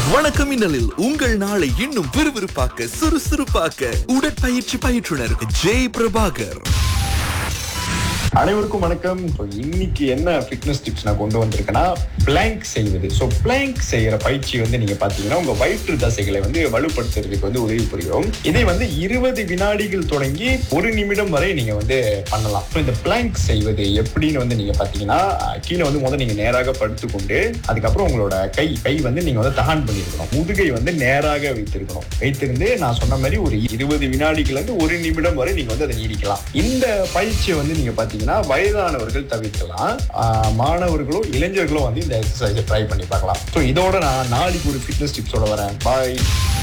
வணக்கம் இன்னலில் உங்கள் நாளை இன்னும் விறுவிறுப்பாக்க சுறுசுறுப்பாக்க உடற்பயிற்சி பயிற்றுனர் ஜெய் பிரபாகர் அனைவருக்கும் வணக்கம் So, இன்னைக்கு என்ன ஃபிட்னஸ் டிப்ஸ் நான் கொண்டு வந்திருக்கேன்னா பிளாங்க் செய்வது ஸோ பிளாங்க் செய்யற பயிற்சி வந்து நீங்க பாத்தீங்கன்னா உங்க வயிற்று தசைகளை வந்து வலுப்படுத்துறதுக்கு வந்து உதவி புரியும் இதை வந்து இருபது வினாடிகள் தொடங்கி ஒரு நிமிடம் வரை நீங்க வந்து பண்ணலாம் So, இந்த பிளாங்க் செய்வது எப்படின்னு வந்து நீங்க பாத்தீங்கன்னா அஹ், கீழே வந்து முதல்ல நீங்க நேராக படுத்துக்கொண்டு அதுக்கப்புறம் உங்களோட கை கை வந்து நீங்க வந்து தகான் பண்ணிருக்கணும் முதுகை வந்து நேராக வைத்திருக்கணும் வைத்திருந்து நான் சொன்ன மாதிரி ஒரு இருபது வினாடிகள் இருந்து ஒரு நிமிடம் வரை நீங்க வந்து அதை நீடிக்கலாம் இந்த பயிற்சியை வந்து நீங்க பாத்தீங்கன்னா வயதானவர்கள் தவிர்க்கலாம் ஆஹ் மாணவர்களும் இளைஞர்களும் வந்து இந்த எக்ஸசைஸை ட்ரை பண்ணி பார்க்கலாம் ஸோ இதோட நான் நாளைக்கு ஒரு ஃபிட்னஸ் டிப்ஸோட வரேன் பாய்